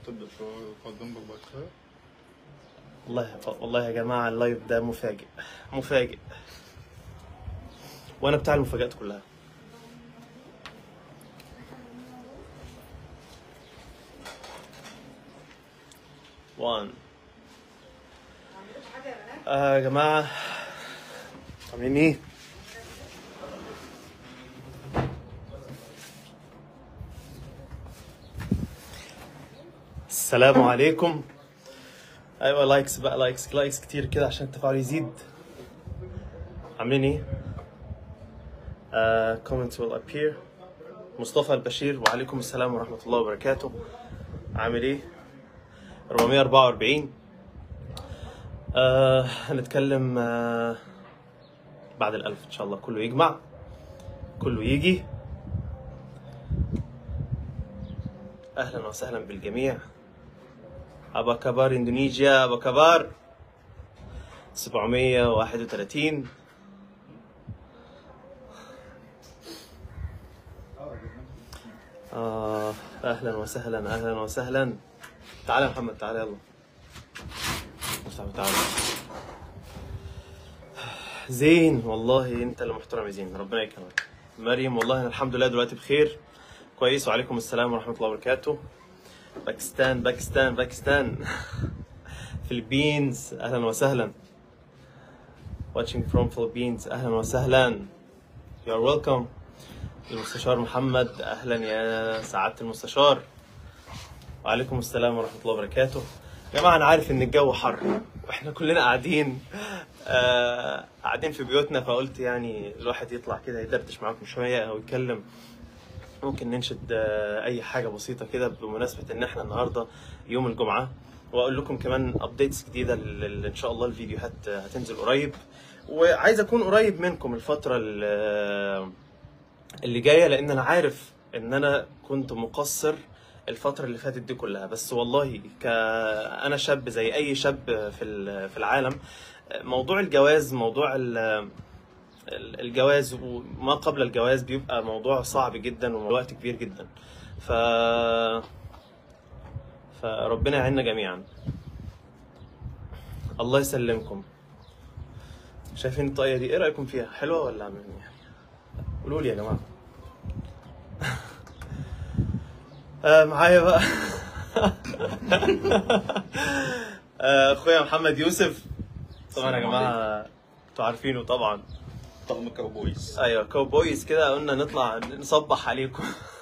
تبدأ شوية تقدم لك بعد شوية والله والله يا جماعة اللايف ده مفاجئ مفاجئ وأنا بتاع المفاجآت كلها وان آه يا جماعة عاملين ايه؟ السلام عليكم ايوه لايكس بقى لايكس لايكس كتير كده عشان التفاعل يزيد عاملين ايه؟ uh, comments will appear مصطفى البشير وعليكم السلام ورحمة الله وبركاته عامل ايه؟ 444 آه هنتكلم آه بعد الألف إن شاء الله كله يجمع كله يجي أهلا وسهلا بالجميع أبا كبار إندونيسيا أبا كبار 731 آه أهلا وسهلا أهلا وسهلا تعال يا محمد تعال يلا تعال تعال زين والله انت اللي محترم يا زين ربنا يكرمك مريم والله انا الحمد لله دلوقتي بخير كويس وعليكم السلام ورحمه الله وبركاته باكستان باكستان باكستان فilippines اهلا وسهلا watching from Philippines اهلا وسهلا you are welcome المستشار محمد اهلا يا سعاده المستشار وعليكم السلام ورحمه الله وبركاته يا جماعه انا عارف ان الجو حر واحنا كلنا قاعدين آه قاعدين في بيوتنا فقلت يعني الواحد يطلع كده يدردش معاكم شويه او يتكلم ممكن ننشد آه اي حاجه بسيطه كده بمناسبه ان احنا النهارده يوم الجمعه واقول لكم كمان ابديتس جديده اللي ان شاء الله الفيديوهات هتنزل قريب وعايز اكون قريب منكم الفتره ال- اللي جايه لان انا عارف ان انا كنت مقصر الفترة اللي فاتت دي كلها بس والله ك انا شاب زي اي شاب في ال- في العالم موضوع الجواز موضوع ال- ال- الجواز وما قبل الجواز بيبقى موضوع صعب جدا ووقت كبير جدا ف فربنا يعيننا جميعا الله يسلمكم شايفين الطاقية دي ايه رأيكم فيها حلوة ولا عاملين يعني قولوا لي يا جماعة آه معايا بقى آه، اخويا محمد يوسف طبعا يا السلام جماعه انتوا عارفينه طبعا طقم كاوبويز ايوه كوبويز كده قلنا نطلع نصبح عليكم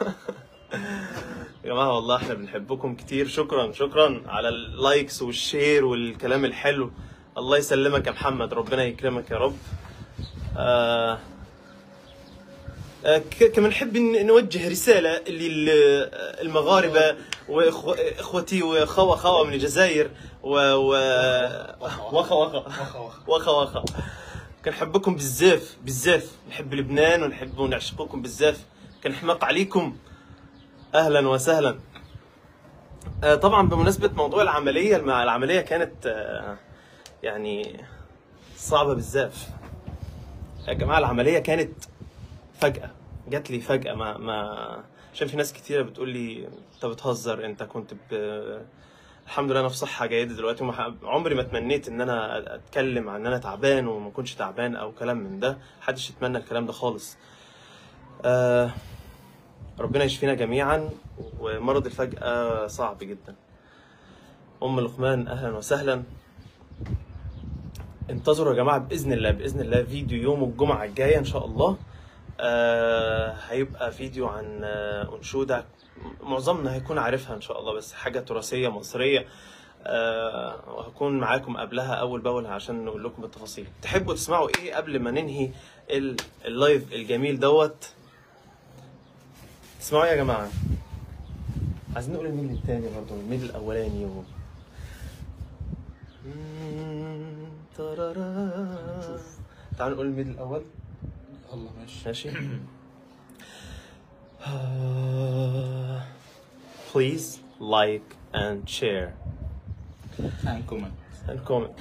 يا جماعه والله احنا بنحبكم كتير شكرا شكرا على اللايكس والشير والكلام الحلو الله يسلمك يا محمد ربنا يكرمك يا رب آه آه، ك- كمان نحب ن- نوجه رسالة للمغاربة وإخوتي وخوة خوة من الجزائر و, و... وخا وخا وخا وخا كنحبكم بزاف بزاف نحب لبنان ونحب ونعشقكم بزاف كنحماق عليكم اهلا وسهلا آه، طبعا بمناسبة موضوع العملية الم- العملية كانت آه، يعني صعبة بزاف يا جماعة العملية كانت فجأة جات لي فجأة ما ما عشان في ناس كتيرة بتقول لي انت بتهزر انت كنت ب... الحمد لله انا في صحة جيدة دلوقتي وما عمري ما تمنيت ان انا اتكلم عن ان انا تعبان وما كنتش تعبان او كلام من ده محدش يتمنى الكلام ده خالص آه ربنا يشفينا جميعا ومرض الفجأة صعب جدا ام لقمان اهلا وسهلا انتظروا يا جماعه باذن الله باذن الله فيديو يوم الجمعه الجايه ان شاء الله آه هيبقى فيديو عن آه انشوده معظمنا هيكون عارفها ان شاا الله بس حاجه تراثيه مصريه آه وهكون معاكم قبلها اول باول عشان نقول لكم التفاصيل تحبوا تسمعوا ايه قبل ما ننهي ال- اللايف الجميل دوت اسمعوا يا جماعه عايزين نقول الميل التاني برضه الميل الاولاني و... مم، ترارا. تعالوا نقول الميل الاول الله ماشي ماشي please like and share and comment and comment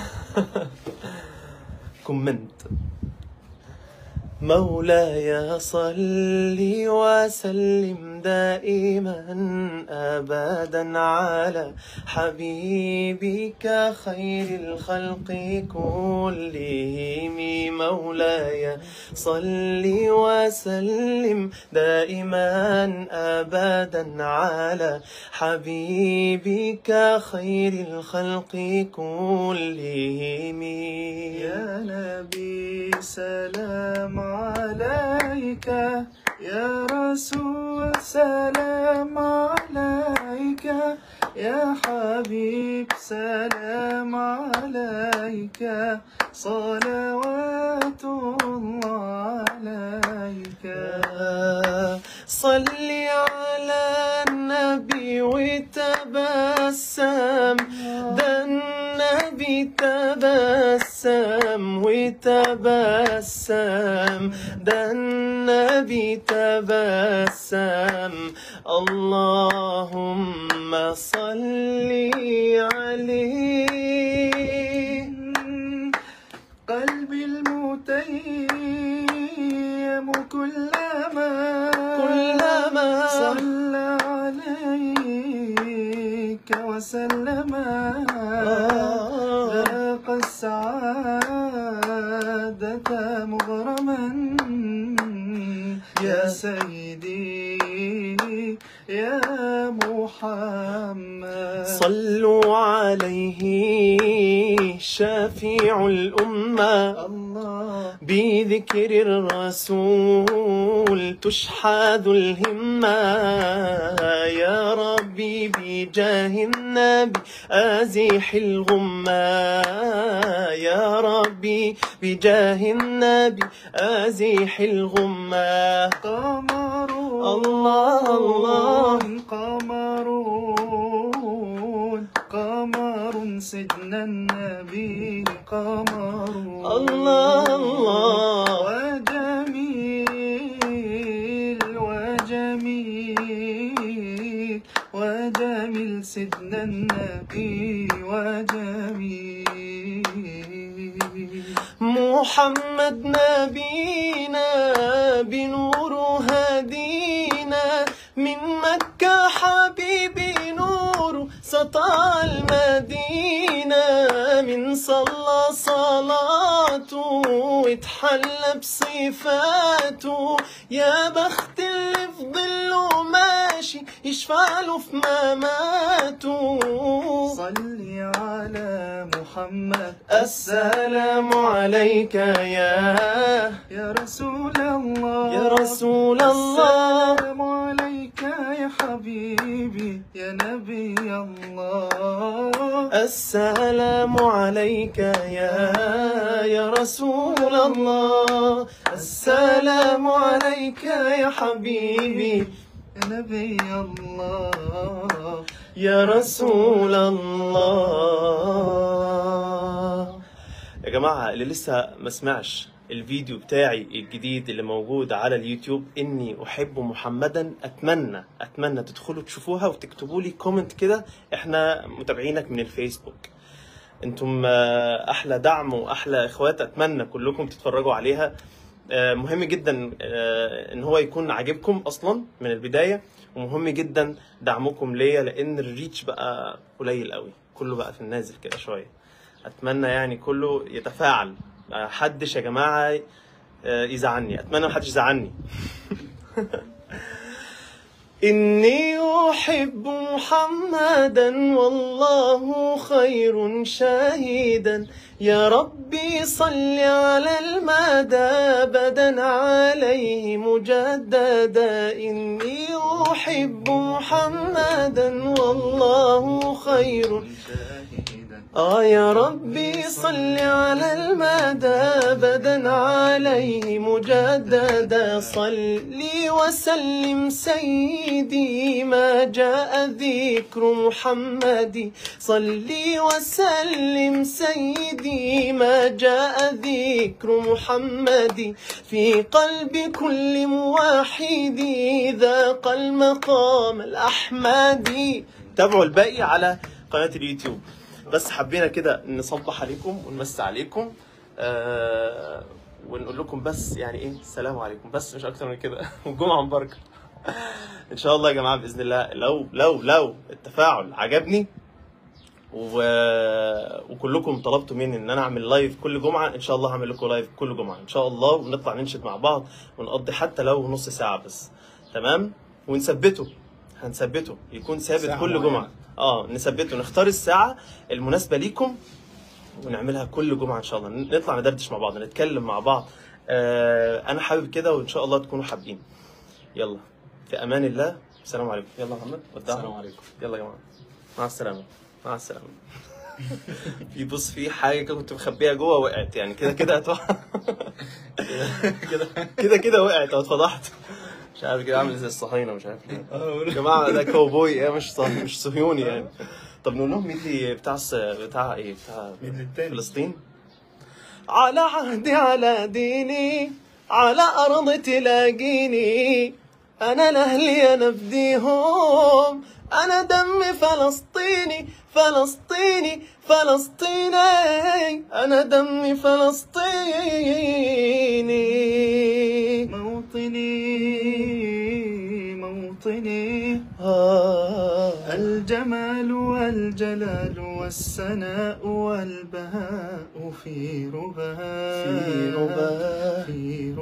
كومنت مولاي صل وسلم دائما أبدا على حبيبك خير الخلق كلهم مولاي صل وسلم دائما أبدا على حبيبك خير الخلق كلهم يا نبي سلام عليك يا رسول سلام عليك يا حبيب سلام عليك صلوات الله عليك صل على النبي وتبسم ده النبي تبسم وتبسم ده النبي تبسم اللهم صل عليه قلبي المتيم كلما كلما صلى عليك وسلم ذاق السعادة مغرما يا سيدي يا محمد صلوا عليه شفيع الأمة الله بذكر الرسول تشحذ الهمة يا ربي بجاه النبي أزيح الغمة يا ربي بجاه النبي أزيح الغمة قمر الله الله قمرون قمر سيدنا النبي قمر الله الله وجميل وجميل وجميل سيدنا النبي وجميل محمد نبينا بنور هدينا من مكة حبيبي نور سطع المدينة من صلى صلاته واتحلى بصفاته يا بخت اللي في ظله ماشي يشفع له في مماته صلي على محمد السلام عليك يا يا رسول الله يا رسول الله السلام عليك يا حبيبي يا نبي الله السلام عليك يا يا رسول الله السلام عليك يا حبيبي يا نبي الله يا رسول الله يا جماعة اللي لسه ما سمعش الفيديو بتاعي الجديد اللي موجود على اليوتيوب اني احب محمدا اتمنى اتمنى تدخلوا تشوفوها وتكتبوا لي كومنت كده احنا متابعينك من الفيسبوك انتم آه، احلى دعم واحلى اخوات اتمنى كلكم تتفرجوا عليها آه، مهم جدا آه، ان هو يكون عاجبكم اصلا من البدايه ومهم جدا دعمكم ليا لان الريتش بقى قليل قوي كله بقى في النازل كده شويه اتمنى يعني كله يتفاعل ما حدش يا جماعه آه، يزعلني اتمنى ما حدش يزعلني إني أحب محمدا والله خير شاهدا يا ربي صل على المدى أبدا عليه مجددا إني أحب محمدا والله خير شاهدا آه يا ربي صل على المدى أبدا عليه مجددا صلي وسلم سيدي ما جاء ذكر محمد صلي وسلم سيدي ما جاء ذكر محمد في قلب كل موحد ذاق المقام الأحمدي تابعوا الباقي على قناة اليوتيوب بس حبينا كده نصبح عليكم ونمس عليكم آه ونقول لكم بس يعني ايه السلام عليكم بس مش اكتر من كده والجمعه مباركه ان شاء الله يا جماعه باذن الله لو لو لو التفاعل عجبني و... وكلكم طلبتوا مني ان انا اعمل لايف كل جمعه ان شاء الله هعمل لكم لايف كل جمعه ان شاء الله ونطلع ننشد مع بعض ونقضي حتى لو نص ساعه بس تمام ونثبته هنثبته يكون ثابت ساعة كل معينة. جمعه اه نثبته نختار الساعه المناسبه ليكم ونعملها كل جمعه ان شاء الله نطلع ندردش مع بعض نتكلم مع بعض آه انا حابب كده وان شاء الله تكونوا حابين يلا في امان الله السلام عليكم يلا يا محمد ودعهم السلام عليكم يلا يا جماعه مع السلامه مع السلامه في بص في حاجه كده كنت مخبيها جوه وقعت يعني كده كده هتوقع كده كده كده وقعت او اتفضحت مش عارف كده عامل زي الصهاينه مش عارف ليه يا جماعه ده كاوبوي ايه مش صه- مش صهيوني يعني طب نقول لهم مين اللي بتاع الس- بتاع ايه بتاع مين التاني؟ فلسطين على عهدي على ديني على أرض تلاقيني أنا لأهلي أنا بديهم أنا دمي فلسطيني فلسطيني فلسطيني أنا دمي فلسطيني موطني موطني آه الجمال والجلال والسناء والبهاء في رباك في رباك. في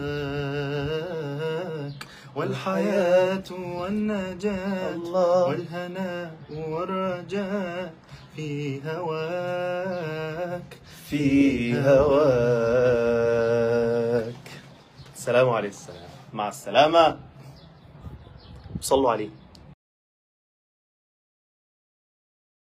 رباك والحياة والنجاة الله. والهناء والرجاء في هواك في هواك السلام عليكم السلام مع السلامة صلوا عليه